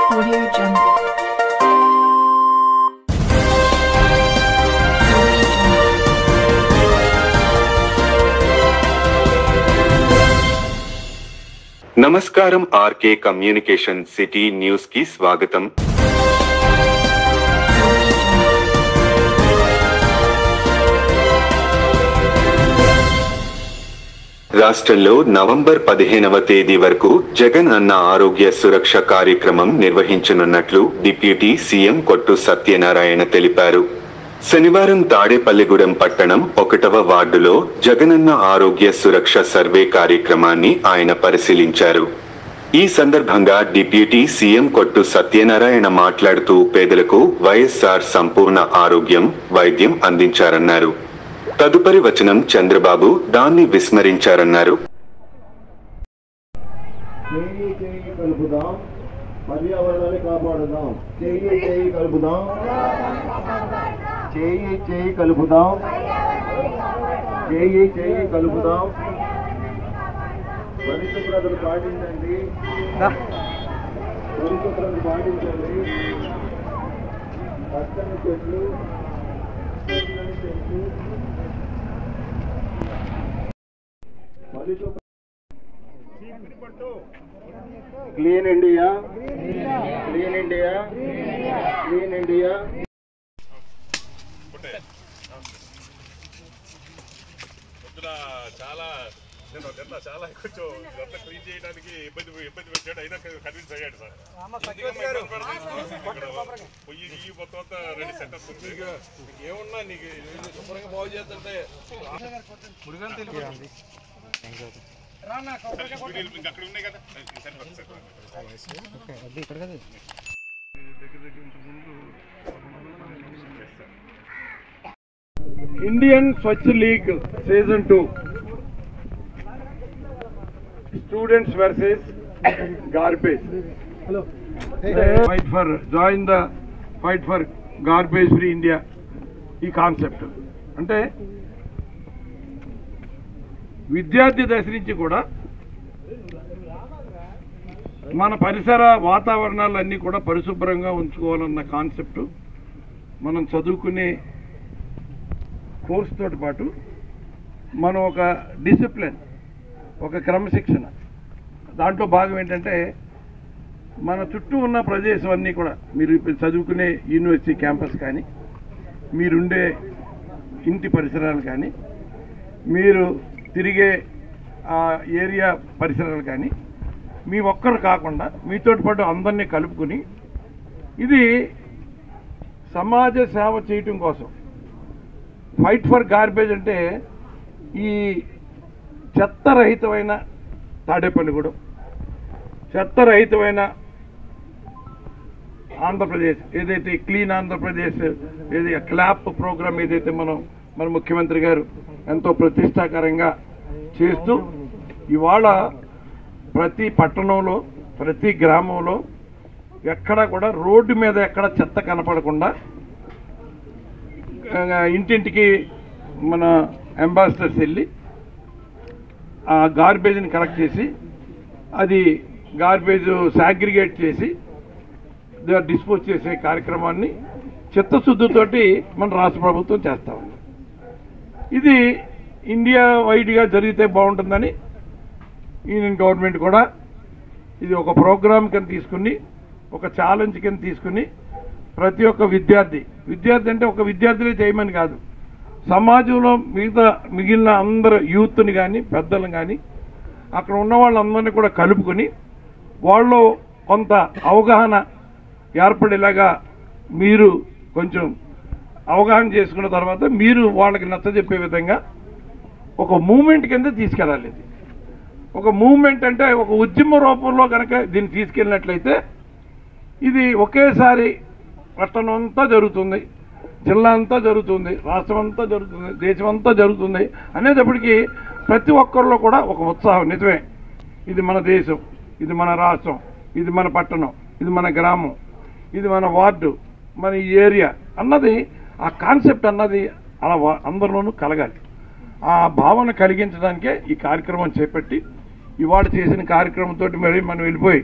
Audio Jungle. Audio Jungle. నమస్కారం RK communication city news కి స్వాగతం రాష్ట్రంలో నవంబర్ పదిహేనవ తేదీ వరకు జగన్ అన్న ఆరోగ్య సురక్ష కార్యక్రమం నిర్వహించనున్నట్లు డిప్యూటీ సీఎం కొట్టు సత్యనారాయణ తెలిపారు శనివారం తాడేపల్లిగూడెం పట్టణం ఒకటవ వార్డులో జగనన్న ఆరోగ్య సురక్ష సర్వే కార్యక్రమాన్ని ఆయన పరిశీలించారు ఈ సందర్భంగా డిప్యూటీ సీఎం కొట్టు సత్యనారాయణ మాట్లాడుతూ పేదలకు వైఎస్ఆర్ సంపూర్ణ ఆరోగ్యం వైద్యం అందించారన్నారు తదుపరి వచనం చంద్రబాబు దాన్ని విస్మరించారన్నారు చేయి చేయి కలుపుదాం పర్యావరణాన్ని కాపాడుదాం చేయి చేయి కలుపుదాం చేయి చేయి కలుపుదాం చేయి చేయి కలుపుదాం పరిశుభ్రతను పాటించండి పరిశుభ్రతను పాటించండి పచ్చని చెట్లు పచ్చని చెట్లు పరిశుభ్ర clean India clean India clean India పొద్దున చాలా నేను నిన్న చాలా కొంచెం ఇదంతా క్లీన్ చేయడానికి ఇబ్బంది ఇబ్బంది పెట్టాడు అయినా కన్విన్స్ అయ్యాడు సార్ ఇక్కడ పొయ్యి గియ్యి మొత్తం అంతా రెడీ సెటప్ ఉంది ఏమున్నా నీకు ఇది శుభ్రంగా బాగు చేస్తుంటే వీడియోలు ఇంకా అక్కడ ఉన్నాయి కదా సరిపోతుంది sir Indian Swachh league season two students versus garbage fight for join the fight for garbage free India ఈ కాన్సెప్ట్ అంటే విద్యార్థి దశ నుంచి కూడా మన పరిసర వాతావరణాలన్నీ కూడా పరిశుభ్రంగా ఉంచుకోవాలన్న కాన్సెప్ట్ మనం చదువుకునే కోర్స్ తోటి పాటు మనం ఒక డిసిప్లిన్ ఒక క్రమశిక్షణ దాంట్లో భాగం ఏంటంటే మన చుట్టూ ఉన్న ప్రదేశం అన్నీ కూడా మీరు ఇప్పుడు చదువుకునే యూనివర్సిటీ క్యాంపస్ కానీ మీరుండే ఇంటి పరిసరాలు కానీ మీరు తిరిగే ఆ ఏరియా పరిసరాలు కానీ మీ ఒక్కరు కాకుండా మీతోటి పాటు అందరినీ కలుపుకుని ఇది సమాజ సేవ చేయటం కోసం ఫైట్ ఫర్ గార్బేజ్ అంటే ఈ చెత్తరహితమైన తాడేపల్లిగూడెం చెత్తరహితమైన ఆంధ్రప్రదేశ్ ఏదైతే క్లీన్ ఆంధ్రప్రదేశ్ ఏది క్లాప్ ప్రోగ్రామ్ ఏదైతే మనం మన ముఖ్యమంత్రి గారు ఎంతో ప్రతిష్టాకరంగా చేస్తూ ఇవాళ ప్రతి పట్టణంలో ప్రతి గ్రామంలో ఎక్కడ కూడా రోడ్డు మీద ఎక్కడ చెత్త కనపడకుండా ఆ, ఇంటింటికి మన అంబాసిడర్స్ వెళ్ళి ఆ గార్బేజ్ని కలెక్ట్ చేసి అది గార్బేజ్ సాగ్రిగేట్ చేసి డిస్పోజ్ చేసే కార్యక్రమాన్ని చిత్తశుద్ధితోటి మన రాష్ట్ర ప్రభుత్వం చేస్తా ఉంది ఇది ఇండియా వైడ్గా జరిగితే బాగుంటుందని యూనియన్ గవర్నమెంట్ కూడా ఇది ఒక ప్రోగ్రామ్ కింద తీసుకుని ఒక ఛాలెంజ్ కింద తీసుకుని ప్రతి ఒక్క విద్యార్థి విద్యార్థి అంటే ఒక విద్యార్థులే చేయమని కాదు సమాజంలో మిగతా మిగిలిన అందరు యూత్ని కానీ పెద్దలను కానీ అక్కడ ఉన్న వాళ్ళందరినీ కూడా కలుపుకొని వాళ్ళు కొంత అవగాహన ఏర్పడేలాగా మీరు కొంచెం అవగాహన చేసుకున్న తర్వాత మీరు వాళ్ళకి నచ్చజెప్పే విధంగా ఒక మూమెంట్ కింద తీసుకెళ్ళాలి ఇది ఒక మూమెంట్ అంటే ఒక ఉద్యమ రూపంలో కనుక దీన్ని తీసుకెళ్ళినట్లయితే ఇది ఒకేసారి పట్టణం అంతా జరుగుతుంది జిల్లా అంతా జరుగుతుంది రాష్ట్రం అంతా జరుగుతుంది దేశం అంతా జరుగుతుంది అనేటప్పటికీ ప్రతి ఒక్కరిలో కూడా ఒక ఉత్సాహం నిజమే ఇది మన దేశం ఇది మన రాష్ట్రం ఇది మన పట్టణం ఇది మన గ్రామం ఇది మన వార్డు మన ఈ ఏరియా అన్నది ఆ కాన్సెప్ట్ అన్నది అలా వా- అందరిలోనూ కలగాలి ఆ భావన కలిగించడానికే ఈ కార్యక్రమం చేపట్టి ఇవాళ చేసిన కార్యక్రమంతో మరి మనం వెళ్ళిపోయి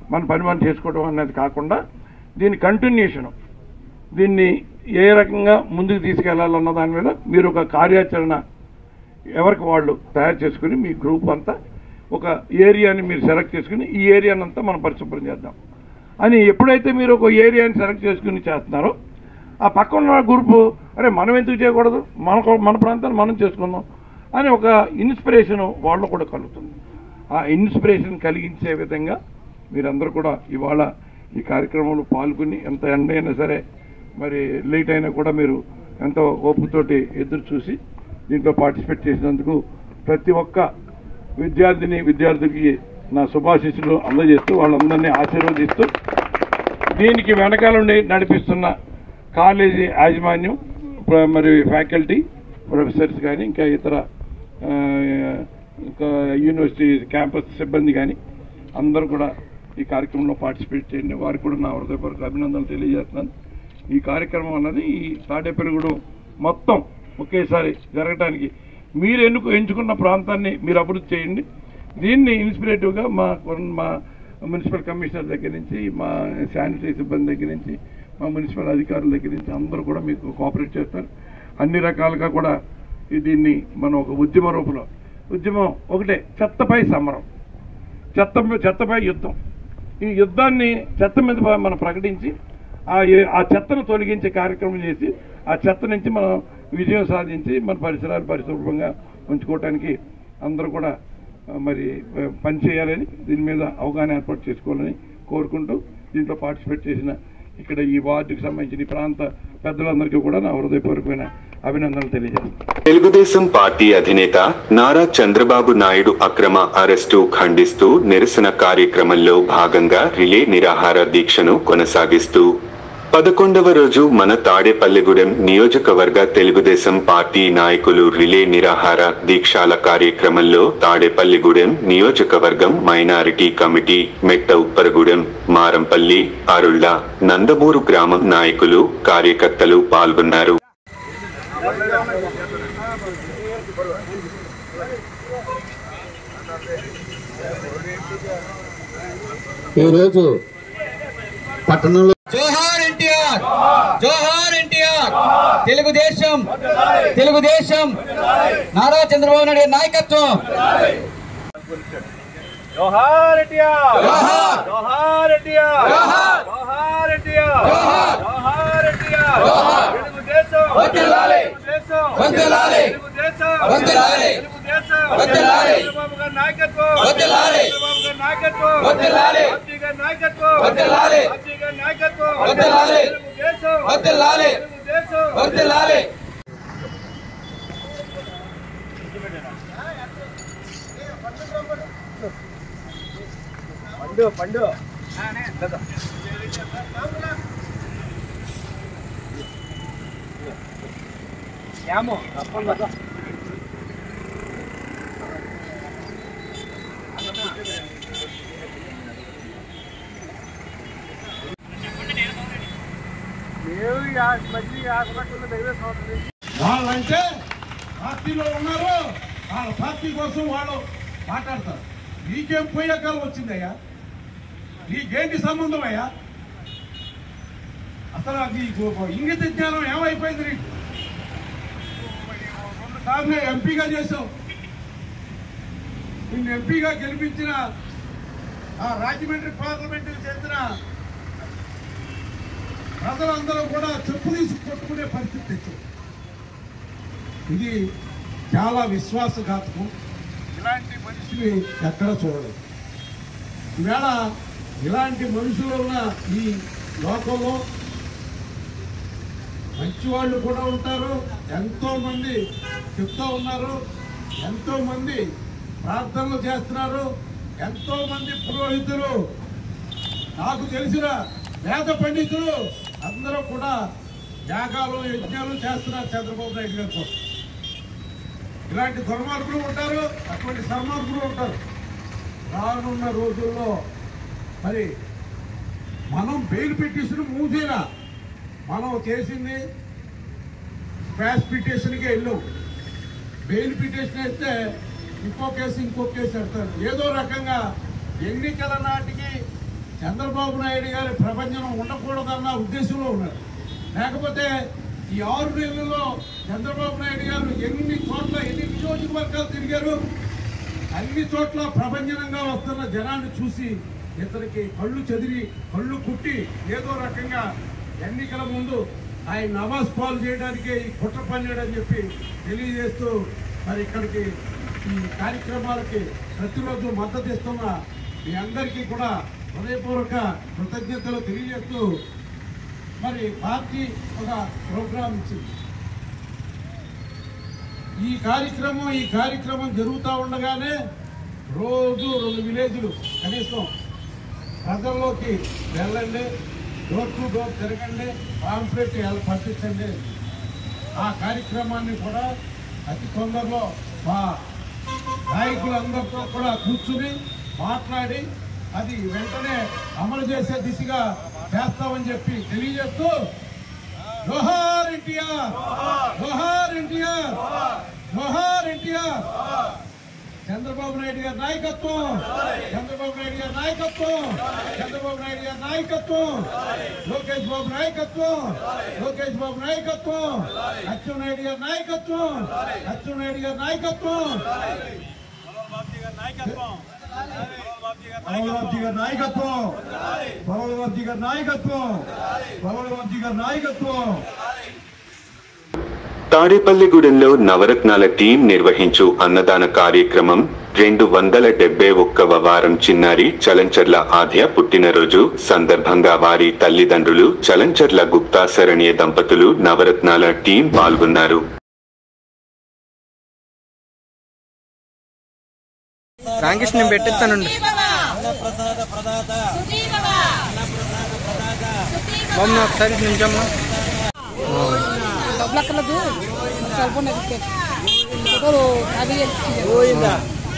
మన పని మనం చేసుకోవడం అనేది కాకుండా దీని కంటిన్యూషను దీన్ని ఏ రకంగా ముందుకు తీసుకెళ్లాలన్న దాని మీద మీరు ఒక కార్యాచరణ ఎవరికి వాళ్ళు తయారు చేసుకుని మీ గ్రూప్ అంతా ఒక ఏరియాని మీరు సెలెక్ట్ చేసుకుని ఈ ఏరియాని అంతా మనం పరిశుభ్రం చేద్దాం అని ఎప్పుడైతే మీరు ఒక ఏరియాని సెలెక్ట్ చేసుకుని చేస్తున్నారో ఆ పక్కన ఉన్న గ్రూపు అరే మనం ఎందుకు చేయకూడదు మన మన ప్రాంతాన్ని మనం చేసుకుందాం అని ఒక ఇన్స్పిరేషన్ వాళ్ళు కూడా కలుగుతుంది ఆ ఇన్స్పిరేషన్ కలిగించే విధంగా మీరందరూ కూడా ఇవాళ ఈ కార్యక్రమంలో పాల్గొని ఎంత ఎండ అయినా సరే మరి లేట్ అయినా కూడా మీరు ఎంతో ఓపికతోటి ఎదురు చూసి దీంట్లో పార్టిసిపేట్ చేసినందుకు ప్రతి ఒక్క విద్యార్థిని విద్యార్థులకి నా శుభాశీస్సులు అందజేస్తూ వాళ్ళందరినీ ఆశీర్వదిస్తూ దీనికి వెనకాలండి నడిపిస్తున్న కాలేజీ యాజమాన్యం ప్ర- మరి ఫ్యాకల్టీ ప్రొఫెసర్స్ కానీ ఇంకా ఇతర ఆ, ఇంకా యూనివర్సిటీ క్యాంపస్ సిబ్బంది కానీ అందరూ కూడా ఈ కార్యక్రమంలో పార్టిసిపేట్ చేయండి వారికి కూడా నా హృదయపూర్వక అభినందనలు తెలియజేస్తున్నాను ఈ కార్యక్రమం అన్నది ఈ తాడేపల్లిగూడెం మొత్తం ఒకేసారి జరగటానికి మీరు ఎన్నుకు ఎంచుకున్న ప్రాంతాన్ని మీరు అభివృద్ధి చేయండి దీన్ని ఇన్స్పిరేటివ్గా మా కొన్- మా మున్సిపల్ కమిషనర్ దగ్గర నుంచి మా శానిటరీ సిబ్బంది దగ్గర నుంచి మా మున్సిపల్ అధికారుల దగ్గర నుంచి అందరూ కూడా మీకు కోఆపరేట్ చేస్తారు అన్ని రకాలుగా కూడా ఈ దీన్ని మనం ఒక ఉద్యమ రూపంలో ఉద్యమం ఒకటే చెత్తపై సమరం చెత్త చెత్తపై యుద్ధం ఈ యుద్ధాన్ని చెత్త మీద ప- మనం ప్రకటించి ఆ ఏ- ఆ చెత్తను తొలగించే కార్యక్రమం చేసి ఆ చెత్త నుంచి మనం విజయం సాధించి మన పరిసరాలు పరిశుభ్రంగా ఉంచుకోవటానికి అందరూ కూడా ఆ, మరి ఆ, పని చేయాలని దీని మీద అవగాహన ఏర్పాటు చేసుకోవాలని కోరుకుంటూ దీంట్లో పార్టిసిపేట్ చేసిన ఇక్కడ ఈ వార్డుకి సంబంధించిన ఈ ప్రాంత పెద్దలందరికీ కూడా నా హృదయపూర్వకమైన అభినందనలు తెలియజేస్తాను తెలుగుదేశం పార్టీ అధినేత నారా చంద్రబాబు నాయుడు అక్రమ అరెస్టు ఖండిస్తూ నిరసన కార్యక్రమంలో భాగంగా రిలే నిరాహార దీక్షను కొనసాగిస్తూ పదకొండవ రోజు మన తాడేపల్లిగూడెం నియోజకవర్గ తెలుగుదేశం పార్టీ నాయకులు రిలే నిరాహార దీక్షాల కార్యక్రమంలో తాడేపల్లిగూడెం నియోజకవర్గం మైనారిటీ కమిటీ మెట్ట ఉప్పరగూడెం మారంపల్లి అరుళ్ళ నందమూరు గ్రామం నాయకులు కార్యకర్తలు పాల్గొన్నారు ఈరోజు పట్టణంలో జోహార్ ఎన్టీఆర్ జోహార్ ఎన్టీఆర్ తెలుగుదేశం తెలుగుదేశం నారా చంద్రబాబు నాయుడు గారి నాయకత్వం జోహార్ ఎన్టీఆర్ జోహార్ జోహార్ ఎన్టీఆర్ జోహార్ జోహార్ ఎన్టీఆర్ జోహార్ జోహార్ ఎన్టీఆర్ జోహార్ తెలుగుదేశం వర్ధిల్లాలి. తెలుగుదేశం వర్ధిల్లాలి. తెలుగుదేశం వర్ధిల్లాలి. తెలుగుదేశం వర్ధిల్లాలి. చంద్రబాబు గారి నాయకత్వం వర్ధిల్లాలి. చంద్రబాబు గారి నాయకత్వం వర్ధిల్లాలి. అబ్జీ గారి నాయకత్వం వర్ధిల్లాలి. అబ్జీ గారి నాయకత్వం వర్ధిల్లాలి. తెలుగుదేశం వర్ధిల్లాలి. తెలుగుదేశం వర్ధిల్లాలి వాళ్ళంటే పార్టీలో ఉన్నారు వాళ్ళ పార్టీ కోసం వాళ్ళు మాట్లాడతారు నీకేం పోయే కాలం వచ్చిందయ్యా నీకేంటి సంబంధం అయ్యా అసలు నీకు ఇంగిత జ్ఞానం ఏమైపోయింది నీకు రెండు సార్లు ఎంపీగా చేసావు నిన్ను ఎంపీగా గెలిపించిన ఆ రాజమండ్రి పార్లమెంటుకు చెందిన ప్రజలందరూ కూడా చెప్పు తీసి కొట్టుకునే పరిస్థితి తెచ్చారు ఇది చాలా విశ్వాసఘాతకం ఇలాంటి మనిషిని ఎక్కడ చూడలేదు ఈవేళ ఇలాంటి మనుషులు ఉన్న ఈ లోకంలో మంచి వాళ్ళు కూడా ఉంటారు ఎంతో మంది చెప్తూ ఉన్నారు ఎంతో మంది ప్రార్థనలు చేస్తున్నారు ఎంతో మంది పురోహితులు నాకు తెలిసిన వేద పండితులు అందరూ కూడా యాగాలు యజ్ఞాలు చేస్తున్నారు చంద్రబాబు నాయుడు గారి కోసం ఇలాంటి దుర్మార్గులు ఉంటారు అటువంటి సన్మార్గులు ఉంటారు రానున్న రోజుల్లో మరి మనం బెయిల్ పిటిషన్ మూవ్ చేయాల మనం చేసింది స్పాష్ పిటిషన్కి వెళ్ళాం బెయిల్ పిటిషన్ వేస్తే ఇంకో కేసు ఇంకో కేసు పెడతారు ఏదో రకంగా ఎన్నికల నాటికి చంద్రబాబు నాయుడు గారి ప్రపంచం ఉండకూడదన్న ఉద్దేశంలో ఉన్నారు లేకపోతే ఈ ఆరు నెలల్లో చంద్రబాబు నాయుడు గారు ఎన్ని చోట్ల ఎన్ని నియోజకవర్గాలు తిరిగారు అన్ని చోట్ల ప్రభంజనంగా వస్తున్న జనాన్ని చూసి ఇతనికి కళ్ళు చెదిరి కళ్ళు కుట్టి ఏదో రకంగా ఎన్నికల ముందు ఆయన నవాజ్ పాలు చేయడానికే ఈ కుట్ర పన్నాడని చెప్పి తెలియజేస్తూ మరి ఇక్కడికి ఈ కార్యక్రమాలకి ప్రతిరోజు మద్దతు ఇస్తున్న మీ అందరికీ కూడా హృదయపూర్వక కృతజ్ఞతలు తెలియజేస్తూ మరి పార్టీ ఒక ప్రోగ్రాం ఇచ్చింది ఈ కార్యక్రమం ఈ కార్యక్రమం జరుగుతూ ఉండగానే రోజు రెండు విలేజ్లు కనీసం ప్రజల్లోకి వెళ్ళండి డోర్ టు డోర్ తిరగండి పాంప్లెట్ పంపించండి ఆ కార్యక్రమాన్ని కూడా అతి తొందరలో మా నాయకులందరితో కూడా కూర్చుని మాట్లాడి అది వెంటనే అమలు చేసే దిశగా చేస్తామని చెప్పి తెలియజేస్తూ జోహార్ ఎన్టీఆర్ జోహార్ ఎన్టీఆర్ జోహార్ ఎన్టీఆర్ చంద్రబాబు నాయుడు గారి నాయకత్వం చంద్రబాబు నాయుడు గారి నాయకత్వం చంద్రబాబు నాయుడు గారి నాయకత్వం లోకేష్ బాబు నాయకత్వం లోకేష్ బాబు నాయకత్వం అచ్చెన్నాయుడు గారి నాయకత్వం అచ్చెన్నాయుడు గారి నాయకత్వం పవన్ గారి నాయకత్వం పవన్ గారి నాయకత్వం పవన్ గారి నాయకత్వం తాడేపల్లిగూడెంలో నవరత్నాల టీం నిర్వహించు అన్నదాన కార్యక్రమం రెండు వందల డెబ్బై ఒక్కవ వారం చిన్నారి చలంచర్ల ఆద్య పుట్టినరోజు సందర్భంగా వారి తల్లిదండ్రులు చలంచర్ల గుప్తా శరణ్య దంపతులు నవరత్నాల టీం పాల్గొన్నారు రామకృష్ణ నేను పెట్టేస్తానండి బాబు నా ఒకసారి నిమిషమ్మా డబ్బులక్కర్లేదు సెల్ ఫోన్ ఎక్కితే ఫోటోలు అది ఊరినే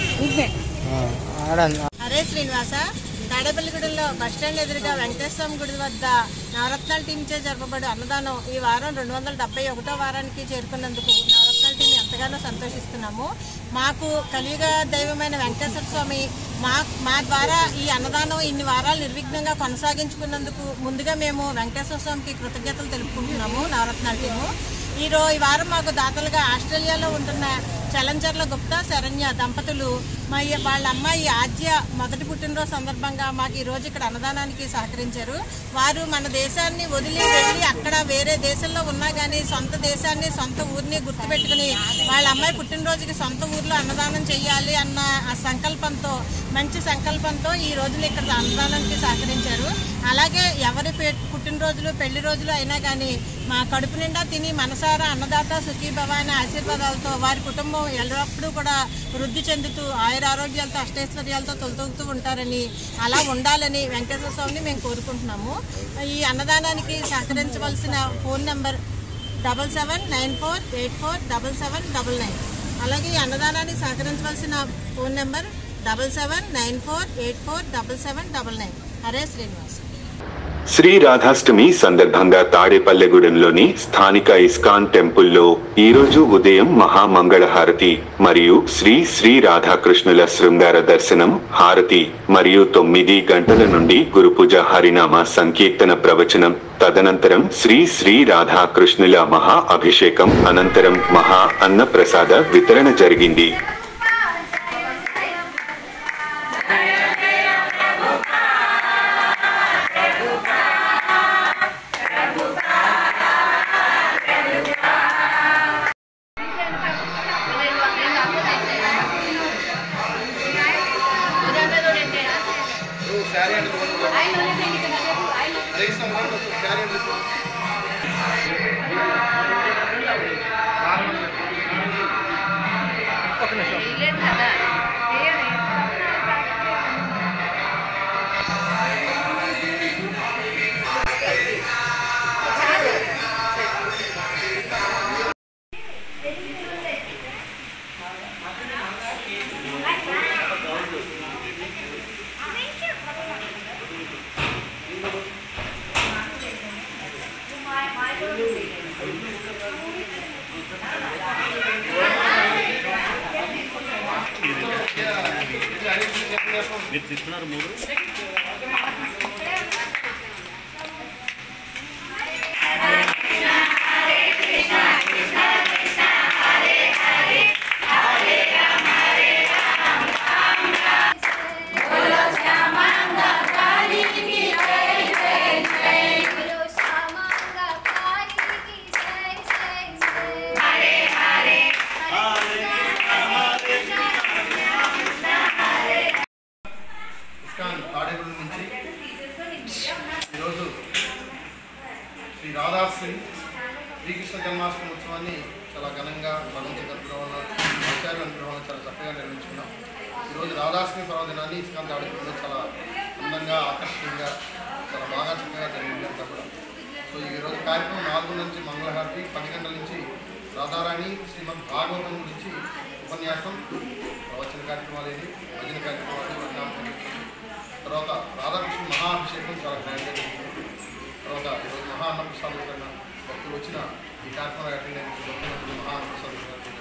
ఆడ హరే శ్రీనివాస తాడేపల్లిగూడెంలో బస్టాండ్ ఎదురుగా వెంకటేశ్వర గుడి వద్ద నవరత్నాల టీంచే జరపబడు అన్నదానం ఈ వారం రెండు వందల డెబ్బై ఒకటో వారానికి చేరుకున్నందుకు నవరత్నాల టీం ఎంతగానో సంతోషిస్తున్నాము మాకు కలియుగ దైవమైన వెంకటేశ్వర స్వామి మా మా ద్వారా ఈ అన్నదానం ఇన్ని వారాలు నిర్విఘ్నంగా కొనసాగించుకున్నందుకు ముందుగా మేము వెంకటేశ్వర స్వామికి కృతజ్ఞతలు తెలుపుకుంటున్నాము నవరత్నాల టీము ఈ రో ఈ వారం మాకు దాతలుగా ఆస్ట్రేలియాలో ఉంటున్న చలంచర్ల గుప్తా శరణ్య దంపతులు మా ఈ- వాళ్ళ అమ్మాయి ఆద్య మొదటి పుట్టినరోజు సందర్భంగా మాకు ఈ రోజు ఇక్కడ అన్నదానానికి సహకరించారు వారు మన దేశాన్ని వదిలి వెళ్ళి అక్కడ వేరే దేశంలో ఉన్నా కానీ సొంత దేశాన్ని సొంత ఊరిని గుర్తుపెట్టుకుని వాళ్ళ అమ్మాయి పుట్టినరోజుకి సొంత ఊర్లో అన్నదానం చేయాలి అన్న ఆ సంకల్పంతో మంచి సంకల్పంతో ఈ రోజున ఇక్కడ అన్నదానానికి సహకరించారు అలాగే ఎవరి పే- పుట్టినరోజులు పెళ్లి రోజులు అయినా కానీ మా కడుపు నిండా తిని మనసారా అన్నదాత సుఖీభవ అనే ఆశీర్వాదాలతో వారి కుటుంబం ఎల్లప్పుడూ కూడా వృద్ధి చెందుతూ ఆయుర ఆరోగ్యాలతో అష్టైశ్వర్యాలతో తొలతూగుతూ ఉంటారని అలా ఉండాలని వెంకటేశ్వర స్వామిని మేము కోరుకుంటున్నాము ఈ అన్నదానానికి సహకరించవలసిన phone number double seven nine four eight four double seven double nine అలాగే ఈ అన్నదానానికి సహకరించవలసిన phone number double seven nine four eight four double seven double nine Hare Srinivas Sri Radhashtami సందర్భంగా తాడేపల్లెగూడెంలోని స్థానిక ఇస్కాన్ టెంపుల్లో ఈరోజు ఉదయం మహామంగళహారతి మరియు శ్రీ శ్రీ రాధాకృష్ణుల శృంగార దర్శనం హారతి మరియు తొమ్మిది గంటల నుండి గురుపూజ హరినామ సంకీర్తన ప్రవచనం తదనంతరం శ్రీ శ్రీ రాధాకృష్ణుల మహా అభిషేకం అనంతరం మహా అన్న ప్రసాద వితరణ జరిగింది మీరు తిస్తున్నారు మూడు ఈరోజు శ్రీ రాధాశ్రీ శ్రీకృష్ణ జన్మాష్టమి ఉత్సవాన్ని చాలా ఘనంగా భగవంతుడి అనుగ్రహంలో ఆచార్య అనుగ్రహంలో చాలా చక్కగా నిర్వహించుకున్నాం ఈరోజు రాధాశ్రీ పర్వదినాన్ని ఇస్కాంత్ ఆడుకుంటూ చాలా అందంగా ఆకర్షణీయంగా చాలా బాగా చక్కగా జరిగింది అంతా కూడా సో ఈరోజు కార్యక్రమం నాలుగు నుంచి మంగళహారతి పది గంటల నుంచి రాధారాణి శ్రీమద్ భాగవతం గురించి ఉపన్యాసం ప్రవచన కార్యక్రమాలు ఏంటి భజన కార్యక్రమాలు వర్ణామం తర్వాత రాధాకృష్ణ మహాభిషేకం చాలా గ్రాండ్గా జరిగింది తర్వాత ఈరోజు మహా అన్నప్రసాదం కన్నా భక్తులు వచ్చిన ఈ కార్యక్రమం అటెండ్ అయిన భక్తులు మహా అన్నప్రసాదం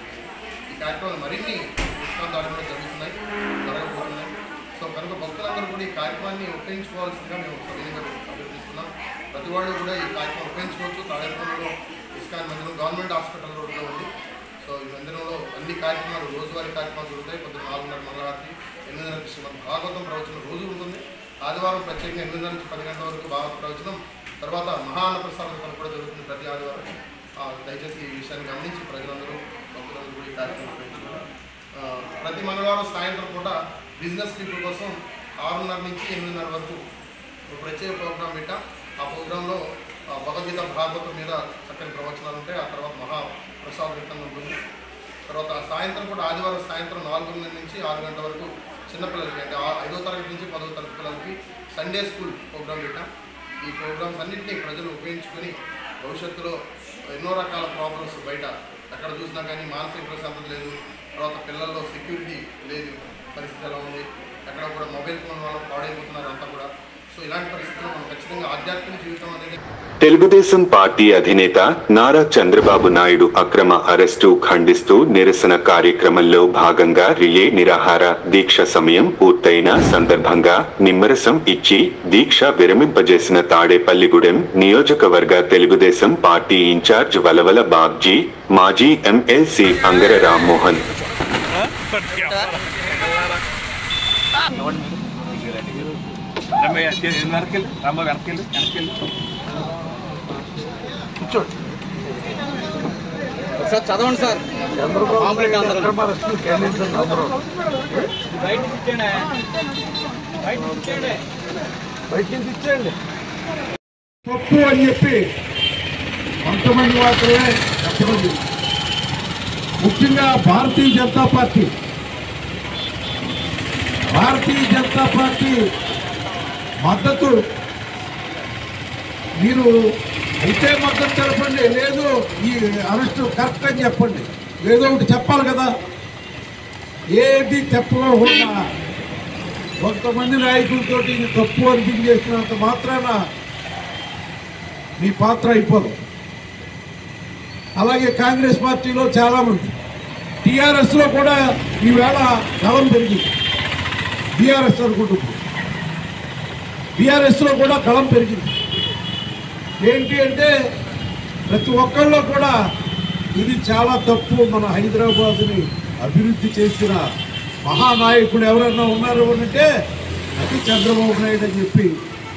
ఈ కార్యక్రమాలు మరిన్ని పుస్తకాలు కూడా జరుగుతున్నాయి జరగబోతున్నాయి సో కనుక భక్తులందరూ కూడా ఈ కార్యక్రమాన్ని ఉపయోగించుకోవాల్సిందిగా మేము సవినీయంగా అభ్యర్థిస్తున్నాం ప్రతి వాళ్ళు కూడా ఈ కార్యక్రమం ఉపయోగించుకోవచ్చు తాడేపల్లిలో ఇస్కాన్ మందిరం గవర్నమెంట్ హాస్పిటల్ రోడ్లో ఉంది సో ఈ మందిరంలో అన్ని కార్యక్రమాలు రోజువారీ కార్యక్రమాలు జరుగుతాయి పొద్దున్న నాలుగున్నర మంగళవారం ఎనిమిదిన్నర శ్రీమద్ భాగవతం ప్రవచనం రోజు ఉంటుంది ఆదివారం ప్రత్యేకంగా ఎనిమిదిన్నర నుంచి పది గంటల వరకు భాగవత ప్రవచనం తర్వాత మహాన్న ప్రసాదం పని కూడా జరుగుతుంది ప్రతి ఆదివారం ఆ, దయచేసి ఈ విషయాన్ని గమనించి ప్రజలందరూ భక్తులందరూ కూడా ఈ కార్యక్రమం ఉపయోగించుకుంటారు ఆ, ప్రతి మంగళవారం సాయంత్రం పూట బిజినెస్ పీపుల్ కోసం ఆరున్నర నుంచి ఎనిమిదిన్నర వరకు ఒక ప్రత్యేక ప్రోగ్రాం పెట్టాం ఆ ప్రోగ్రాంలో ఆ, భగవద్గీత భాగవతం మీద చక్కని ప్రవచనాలు ఉంటాయి ఆ తర్వాత మహా ప్రసాద విత్తనం ఉంటుంది తర్వాత సాయంత్రం కూడా ఆదివారం సాయంత్రం నాలుగున్నర నుంచి ఆరు గంటల వరకు చిన్నపిల్లలకి అంటే ఆ- ఐదో తరగతి నుంచి పదో తరగతి పిల్లలకి సండే స్కూల్ ప్రోగ్రాం పెట్టాం ఈ ప్రోగ్రామ్స్ అన్నింటినీ ప్రజలు ఉపయోగించుకొని భవిష్యత్తులో ఎన్నో రకాల ప్రాబ్లమ్స్ బయట ఎక్కడ చూసినా కానీ మానసిక ప్రశాంతత లేదు తర్వాత పిల్లల్లో సెక్యూరిటీ లేదు పరిస్థితి ఎలా ఉంది ఎక్కడ కూడా మొబైల్ ఫోన్ వల్ల పాడైపోతున్నారు అంతా కూడా సో ఇలాంటి పరిస్థితుల్లో మనం ఖచ్చితంగా ఆధ్యాత్మిక జీవితం అనేది తెలుగుదేశం పార్టీ అధినేత నారా చంద్రబాబు నాయుడు అక్రమ అరెస్టు ఖండిస్తూ నిరసన కార్యక్రమంలో భాగంగా రిలే నిరాహార దీక్ష సమయం పూర్తయిన సందర్భంగా నిమ్మరసం ఇచ్చి దీక్ష విరమింపజేసిన తాడేపల్లిగూడెం నియోజకవర్గ తెలుగుదేశం పార్టీ ఇన్ఛార్జ్ వలవల బాబ్జీ మాజీ ఎమ్మెల్సీ అంగర రామ్మోహన్ వెనకెళ్ళి రామ్మ వెనకెళ్ళి వెనకెళ్ళి కూర్చోండి ఒకసారి చదవండి సార్ కాంప్లీట్ అందరూ బయట కూర్చోండి బయట కూర్చోండి బయట నుంచి ఇచ్చేయండి తప్పు అని చెప్పి కొంతమంది మాత్రమే చెప్పడం ముఖ్యంగా భారతీయ జనతా పార్టీ భారతీయ జనతా పార్టీ మద్దతు మీరు అయితే మద్దతు తెలపండి లేదు ఈ అరెస్ట్ కరెక్ట్ అని చెప్పండి ఏదో ఒకటి చెప్పాలి కదా ఏది చెప్పకుండా కొంతమంది నాయకులతో ఇది తప్పు అనిపించేసినంత మాత్రాన మీ పాత్ర అయిపోదు అలాగే కాంగ్రెస్ పార్టీలో చాలామంది టీఆర్ఎస్లో కూడా ఈవేళ కలం పెరిగింది బీఆర్ఎస్ అనుకుంటున్నాం బీఆర్ఎస్లో కూడా కలం పెరిగింది ఏంటి అంటే ప్రతి ఒక్కళ్ళు కూడా ఇది చాలా తప్పు మన హైదరాబాద్ని అభివృద్ధి చేసిన మహానాయకుడు ఎవరన్నా ఉన్నారు అంటే అది చంద్రబాబు నాయుడు అని చెప్పి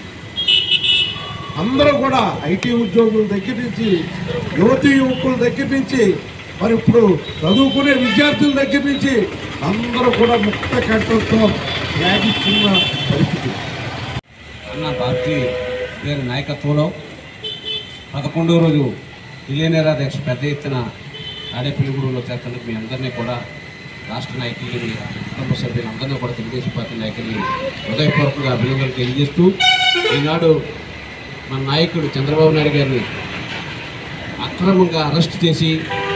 అందరూ కూడా ఐటీ ఉద్యోగుల దగ్గర నుంచి యువతీ యువకుల దగ్గర నుంచి మరి ఇప్పుడు చదువుకునే విద్యార్థుల దగ్గర నుంచి అందరూ కూడా ముక్త కంఠంతో త్యాగిస్తున్న పరిస్థితి అన్న పార్టీ గారి నాయకత్వంలో పదకొండవ రోజు విలీనేరా దీక్ష పెద్ద ఎత్తున ఆడేపల్లిగూడెంలో చేస్తున్నందుకు మీ అందరినీ కూడా రాష్ట్ర నాయకులని కుటుంబ సభ్యులందరినీ కూడా తెలుగుదేశం పార్టీ నాయకుల్ని హృదయపూర్వకంగా అభినందనలు తెలియజేస్తూ ఈనాడు మన నాయకుడు చంద్రబాబు నాయుడు గారిని అక్రమంగా అరెస్ట్ చేసి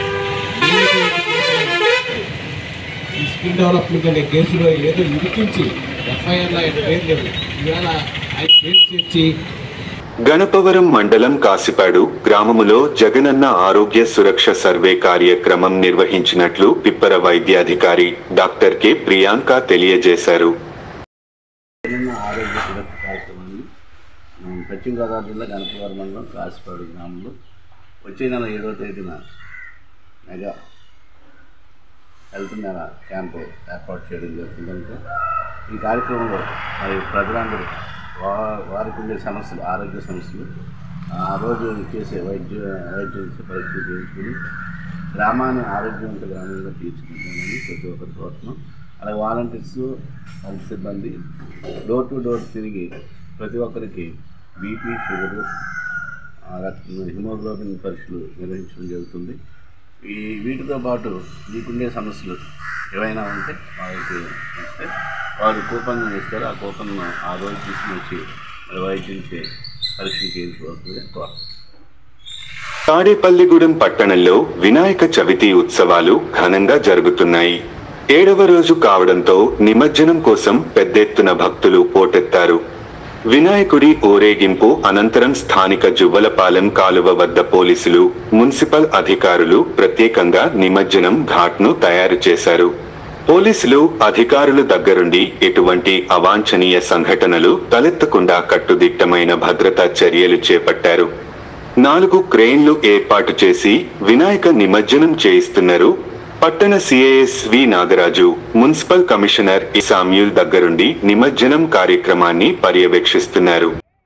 ఈ స్కిల్ డెవలప్మెంట్ అనే కేసులో ఏదో ఇరికించి ఎఫ్ఐఆర్లో ఆయన పేరు లేదు ఈవేళ ఆయన పేరు చేర్చి గణపవరం మండలం కాసిపాడు గ్రామములో జగనన్న ఆరోగ్య సురక్ష సర్వే కార్యక్రమం నిర్వహించినట్లు పిప్పర వైద్యాధికారి డాక్టర్ కె ప్రియాంక తెలియజేశారు జగనన్న ఆరోగ్య సురక్ష కార్యక్రమాన్ని మనం పశ్చిమ గోదావరి జిల్లా గణపవరం మండలం కాసిపాడు గ్రామంలో వచ్చే నెల ఏడవ తేదీన మెగా హెల్త్ నెల క్యాంపు ఏర్పాటు చేయడం జరుగుతుంది కనుక ఈ కార్యక్రమంలో మరి ప్రజలందరూ వా వారికి ఉండే సమస్యలు ఆరోగ్య సమస్యలు ఆ రోజు చేసే వైద్య వైద్యం పరీక్షలు చేయించుకుని గ్రామాన్ని ఆరోగ్యవంత గ్రామంగా తీర్చిదిద్దామని ప్రతి ఒక్కరి కోరుతున్నాం అలాగే వాలంటీర్స్ హెల్త్ సిబ్బంది డోర్ టు డోర్ తిరిగి ప్రతి ఒక్కరికి బీపీ షుగర్ ఆ రకమైన హిమోగ్లోబిన్ పరీక్షలు నిర్వహించడం జరుగుతుంది ఈ వీటితో పాటు మీకుండే సమస్యలు ఏవైనా ఉంటే వారికి ఇస్తే వారు కూపన్ ఇస్తారు ఆ కూపన్ ఆ రోజు తీసుకుని వచ్చి మరి వైద్యునికి పరీక్షలు చేయించుకోవాల్సిందిగా కోరుతున్నాను తాడేపల్లిగూడెం పట్టణంలో వినాయక చవితి ఉత్సవాలు ఘనంగా జరుగుతున్నాయి ఏడవ రోజు కావడంతో నిమజ్జనం కోసం పెద్ద ఎత్తున భక్తులు పోటెత్తారు వినాయకుడి ఊరేగింపు అనంతరం స్థానిక జువ్వలపాలెం కాలువ వద్ద పోలీసులు మున్సిపల్ అధికారులు ప్రత్యేకంగా నిమజ్జనం ఘాట్ను తయారు చేశారు పోలీసులు అధికారులు దగ్గరుండి ఎటువంటి అవాంఛనీయ సంఘటనలు తలెత్తకుండా కట్టుదిట్టమైన భద్రతా చర్యలు చేపట్టారు నాలుగు క్రెయిన్లు ఏర్పాటు చేసి వినాయక నిమజ్జనం చేయిస్తున్నారు పట్టణ CI S V Nagaraju municipal commissioner E Samuel దగ్గరుండి నిమజ్జనం కార్యక్రమాన్ని పర్యవేక్షిస్తున్నారు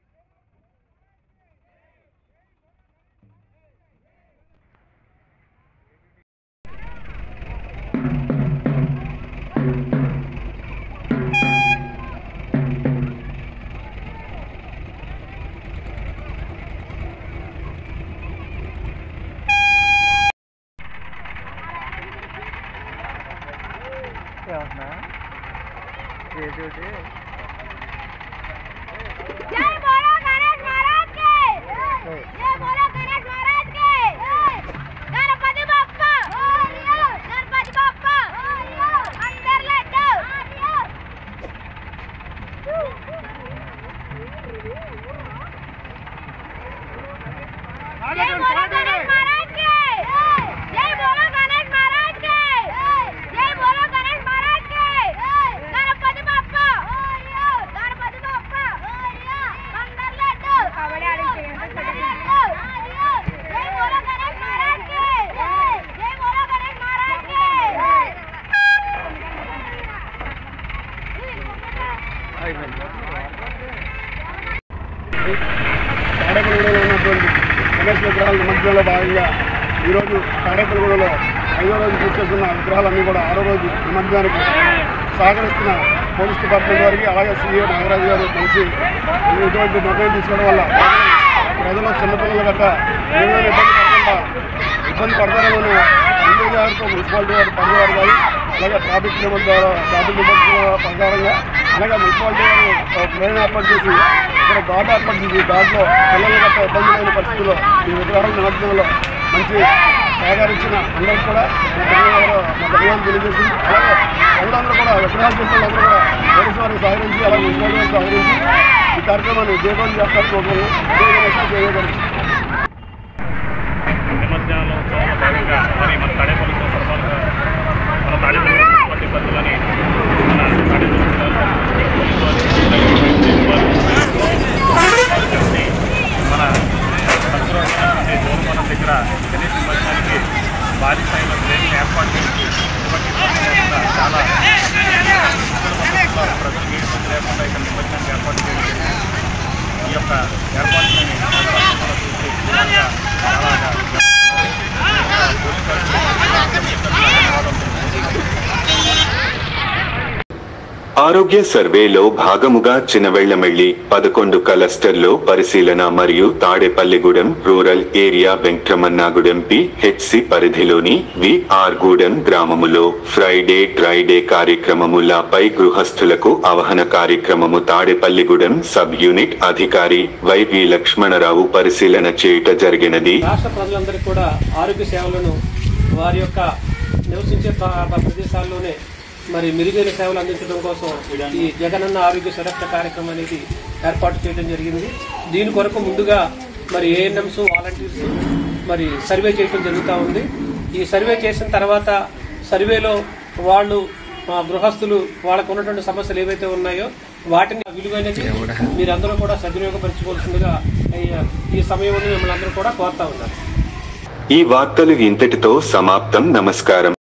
जय बोलो गणेश महाराज के जय बोलो गणेश महाराज के गणपति बाप्पा गणपति बाप्पा अंदर लड्डू जय बोलो गणेश महाराज के जय बोलो गणेश महाराज के जय बोलो गणेश महाराज के गणपति बाप्पा गणपति बाप्पा अंदर लड्डू अंदर लड्डू जय बोलो गणेश महाराज के जय बोलो गणेश महाराज తాడేపల్లిగూడలో ఉన్నటువంటి గణేష్ విగ్రహాల నిమజ్జనంలో భాగంగా ఈరోజు తాడేపల్లిగూడలో ఐదో రోజు పూర్తి చేస్తున్న విగ్రహాలన్నీ కూడా ఆరో రోజు నిమజ్జనానికి సహకరిస్తున్న పోలీస్ డిపార్ట్మెంట్ వారికి అలాగే సీఏ నాగరాజు గారు కలిసి ఇటువంటి నిర్ణయం తీసుకోవడం వల్ల ప్రజలు చిన్నపిల్లలు గట్ట ఏ విధంగా ఇబ్బంది పడకుండా ఇబ్బంది పడతారని ముందు జాగ్రత్త మున్సిపాలిటీ వారు పనివారు కానీ అలాగే ట్రాఫిక్ నియమం ద్వారా ట్రాఫిక్ నిబంధనల ప్రకారంగా అలాగే మున్సిపాలిటీ వారు ఒక ట్రైన్ ఏర్పాటు చేసి ఇక్కడ ఘాట్ ఏర్పాటు చేసి దాంట్లో పిల్లలు గట్ట ఇబ్బంది లేని పరిస్థితుల్లో ఈ విగ్రహాల నిమజ్జనంలో మంచి సహకరించిన అందరికీ కూడా మా ధన్యవాదాలు మా ధన్యవాదాలు తెలియజేస్తుంది అలాగే అందరూ కూడా విగ్రహాలు చేసిన వాళ్ళందరూ కూడా పోలీసు వారికి సహకరించి అలాగే మున్సిపాలిటీ వారికి సహకరించి ఈ కార్యక్రమాన్ని విజయవంతం చేస్తారని కోరుకుంటున్నాను జయగణేష్ నిమజ్జనంలో ఉత్సవంలో భాగంగా మరి మన తాడేపల్లి సందర్భాలుగా మన తాడేపల్లి మున్సిపాలిటీ పరిధిలోని మన తాడేపల్లి కలిసి మన సంక్రాంతి దూరమనం దగ్గర గణేష్ నిమజ్జనానికి భారీ స్థాయిలో ట్రైన్ ఏర్పాటు చేసి ఇటువంటి ఇబ్బంది లేకుండా చాలా ప్రజలకు ఏ ఇబ్బంది లేకుండా ఇక్కడ నిమజ్జనానికి ఏర్పాటు చేయడం జరిగింది. ఈ యొక్క ఏర్పాట్లని చూసి చాలా ఆరోగ్య సర్వేలో భాగముగా చినవెళ్లమెళ్లి పదకొండు క్లస్టర్లో పరిశీలన మరియు Tadepalligudem rural area Venkataramannagudem PHC పరిధిలోని విఆర్ గూడెం గ్రామములో ఫ్రైడే డ్రైడే కార్యక్రమములపై గృహస్థులకు అవహన కార్యక్రమము తాడేపల్లిగూడెం సబ్ యూనిట్ అధికారి వైవి లక్ష్మణరావు పరిశీలన చేయుట జరిగినది రాష్ట్ర ప్రజలందరికీ కూడా ఆరోగ్య సేవలను వారి యొక్క నివసించే ప్ర- ప్రదేశాల్లోనే మరి మెరుగైన సేవలు అందించడం కోసం ఈ జగనన్న ఆరోగ్య సురక్ష కార్యక్రమం అనేది ఏర్పాటు చేయడం జరిగింది దీని కొరకు ముందుగా మరి ఏఎన్ఎంస్ వాలంటీర్స్ మరి సర్వే చేయడం జరుగుతూ ఉంది ఈ సర్వే చేసిన తర్వాత సర్వేలో వాళ్ళు ఆ, గృహస్థులు వాళ్ళకు ఉన్నటువంటి సమస్యలు ఏవైతే ఉన్నాయో వాటిని విలువైనది మీరందరూ కూడా సద్వినియోగపరచుకోవాల్సిందిగా ఈ- ఈ సమయంలో మిమ్మల్ని అందరూ కూడా కోరుతా ఉన్నారు ఈ వార్తలు ఇంతటితో సమాప్తం నమస్కారం